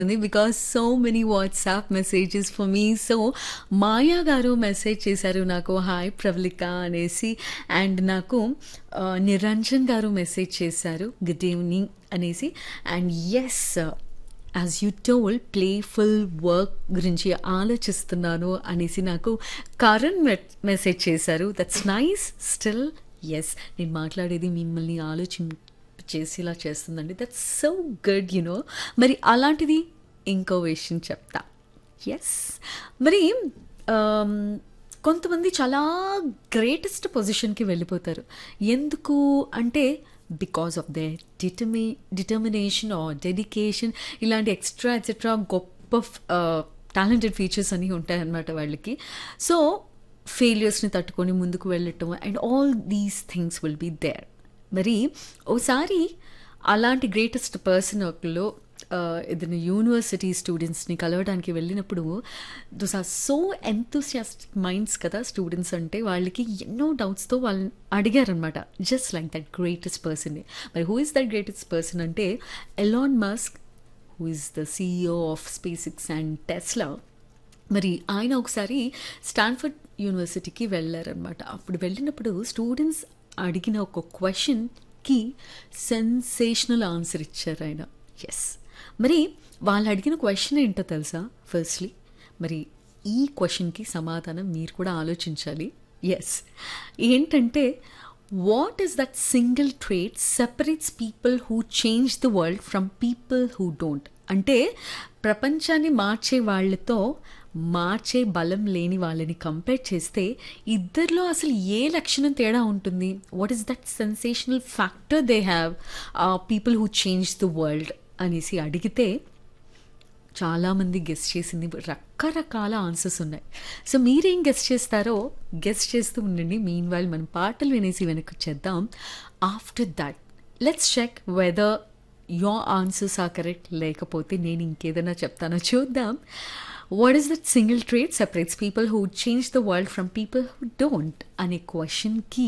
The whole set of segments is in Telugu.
because so many WhatsApp messages for me so Maya garu message చేశారు నాకు హాయ్ ప్రవళిక అనేసి అండ్ నాకు ఆ, నిరంజన్ గారు మెసేజ్ చేశారు గుడ్ ఈవినింగ్ అనేసి and yes as you told playful work గురించి ఆలోచిస్తున్నాను అనేసి నాకు కరణ్ మెసేజ్ చేశారు దట్స్ నైస్ స్టిల్ ఎస్ నేను మాట్లాడేది మిమ్మల్ని ఆలోచి చేసేలా చేస్తుందండి దట్స్ సో గుడ్ యునో మరి అలాంటిది ఇంకో విషయం చెప్తా ఎస్ మరి ఆమ్, కొంతమంది చాలా గ్రేటెస్ట్ పొజిషన్కి వెళ్ళిపోతారు ఎందుకు అంటే because of they determi determination or dedication ఇలాంటి ఎక్స్ట్రా ఎక్సెట్రా గొప్ప టాలెంటెడ్ ఫీచర్స్ అన్నీ ఉంటాయన్నమాట వాళ్ళకి సో ఫెయిలియర్స్ని తట్టుకొని ముందుకు వెళ్ళటం and all these things will be there మరి ఓసారి అలాంటి గ్రేటెస్ట్ పర్సన్ ఒకళ్ళు ఏదైనా యూనివర్సిటీ స్టూడెంట్స్ని కలవడానికి వెళ్ళినప్పుడు those are so enthusiastic minds కదా స్టూడెంట్స్ అంటే వాళ్ళకి ఎన్నో డౌట్స్తో వాళ్ళని అడిగారనమాట జస్ట్ లైక్ దట్ గ్రేటెస్ట్ పర్సన్ని మరి who is that greatest person అంటే Elon Musk who is the CEO of SpaceX and Tesla మరి ఆయన ఒకసారి స్టాన్ఫర్డ్ యూనివర్సిటీకి వెళ్ళారనమాట అప్పుడు వెళ్ళినప్పుడు స్టూడెంట్స్ అడిగిన ఒక క్వశ్చన్కి సెన్సేషనల్ ఆన్సర్ ఇచ్చారు ఆయన ఎస్ మరి వాళ్ళు అడిగిన క్వశ్చన్ ఏంటో తెలుసా ఫస్ట్లీ మరి ఈ క్వశ్చన్కి సమాధానం మీరు కూడా ఆలోచించాలి ఎస్ ఏంటంటే what is that single trait separates people who change the world from people who don't అంటే ప్రపంచాన్ని మార్చే వాళ్ళతో మార్చే బలం లేని వాళ్ళని కంపేర్ చేస్తే ఇద్దరిలో అసలు ఏ లక్షణం తేడా ఉంటుంది what is that sensational factor they have people who change the world అనేసి అడిగితే చాలామంది గెస్ట్ చేసింది రకరకాల ఆన్సర్స్ ఉన్నాయి సో మీరేం గెస్ట్ చేస్తారో గెస్ట్ చేస్తూ ఉండండి మీన్ వైల్ మనం పాటలు వినేసి వెనక్కి వచ్చేద్దాం after that let's check whether your answers are correct లేకపోతే నేను ఇంకేదైనా చెప్తానో చూద్దాం what is that single trait separates people who change the world from people who don't అనే క్వశ్చన్కి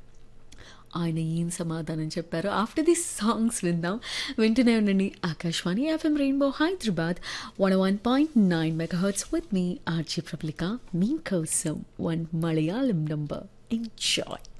ఆయన ఏం సమాధానం చెప్పారు ఆఫ్టర్ దిస్ సాంగ్స్ విందాం వింటూనే ఉండండి Akashvani FM rainbow Hyderabad one one point nine megahertz with me RJ Prabalika మీ కోసం వన్ మలయాళం నంబర్ ఎంజాయ్